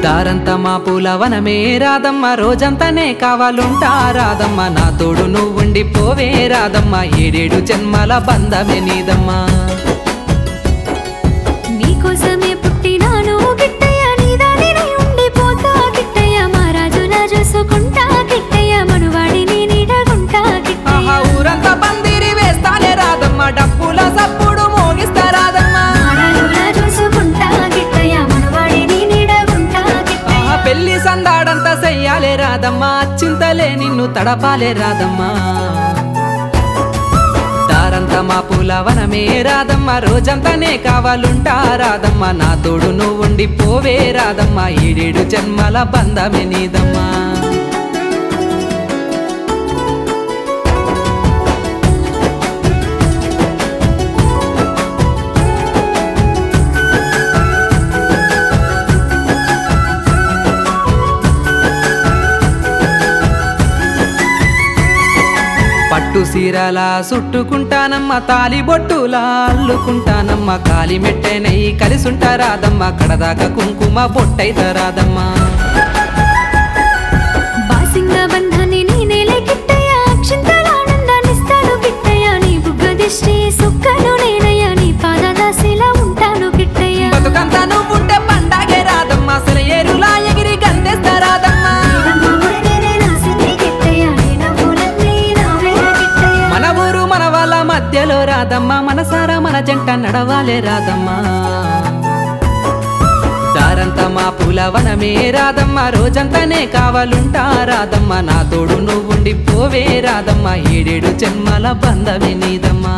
దారంతా మా పూలవనమే రాదమ్మ రోజంతానే కావాలుంటా రాదమ్మ నా తోడు నువ్వుండి పోవే రాదమ్మ ఏడేడు జన్మల బంధమే నీదమ్మా నీకోసమే పుట్టినాను గిట్టయ్య నీదానినే ఉండిపోతా గిట్టయ్య మా రాజులా చూసుకుంటా గిట్టయ్య మనువాడిని నీడగుంటా ఆహా గిట్టయ్య ఊరంతా పందిరి వేస్తానే రాదమ్మ డప్పుల సప్పుడు మోగిస్తా రాదమ్మ మా రాజులా చూసుకుంటా గిట్టయ్య మనువాడిని నీడగుంటా ఆహా గిట్టయ్య పెళ్లి సందాడంతా చెయ్యాలే రాదమ్మ చింతలే నిన్ను తడపాలే రాదమ్మ దారంతా మా పూలవనమే రాదమ్మ రోజంతానే కావాలుంటా రాదమ్మ నా తోడు నువ్వుండి పోవే రాదమ్మ ఏడేడు జన్మల బంధమే నీదమ్మా పట్టు సీరలా చుట్టుకుంటానమ్మ తాలి బొట్టులా అల్లుకుంటానమ్మ కాలి మెట్టెనై కలిసుంటారాదమ్మ కడదాకా కుంకుమ బొట్టైతరాదమ్మా బాసింగ బంధాన్ని నేనేలే గిట్టయ్య అక్షింతలానందాన్నిస్తాను గిట్టయ్య నీ బుగ్గ దిష్టి సుక్కను నేనయ్య నీ పాదదాసిలా ఉంటాను గిట్టయ్య బతుకంతా నువ్వుంటే పండగే రాదమ్మ అసలు ఏరులా ఎగిరి గంతేస్తారాదమ్మా మన ఊరు మన వాళ్ళ మధ్యలో రాదమ్మా మనసారా మన జంట నడవాలే రాదమ్మా దారంతా మా పూలవనమే రాదమ్మ రోజంతానే కావాలుంటా రాదమ్మ నా తోడు నువ్వుండి పోవే రాదమ్మ ఏడేడు జన్మల బంధమే నీదమ్మా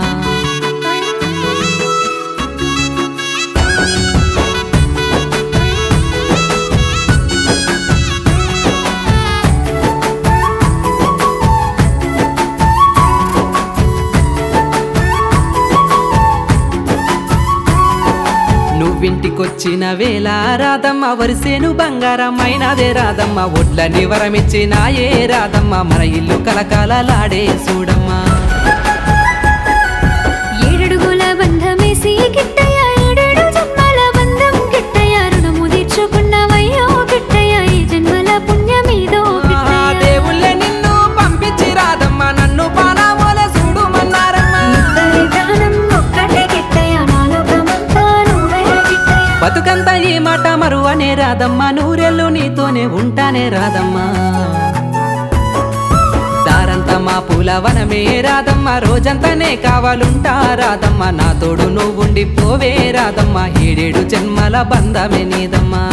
నువ్వింటికొచ్చిన వేళ రాదమ్మ వరిసేను బంగారమైనదే రాదమ్మ ఒడ్ల నివరమిచ్చినాయే రాదమ్మ మన ఇల్లు కలకాలలాడే చూడమ్మా ఏడడుగుల బంధమేసి గిట్టయ్య ఏడేడు జన్మల బంధం గిట్టయ్య రుణము తీర్చుకున్నవయ్యో గిట్టయ్య ఈ జన్మల పుణ్యమీదో ఆ గిట్టయ్య దేవుళ్ళే నిన్ను పంపించి రాదమ్మ నన్ను పానామోలే చూడుమన్నారమ్మా ఇద్దరి ప్రాణం ఒక్కటే గిట్టయ్య నాలోకమంతా నువ్వే గిట్టయ్య బతుకంతా ఈ మాట మరువనే రాదమ్మా నూరెళ్ళు నీతోనే ఉంటానే రాదమ్మా దారంతా మా పూలవనమే రాదమ్మ రోజంతానే కావాలుంటా రాదమ్మ నా తోడు నువ్వుండి పోవే రాదమ్మ ఏడేడు జన్మల బంధమే నీదమ్మా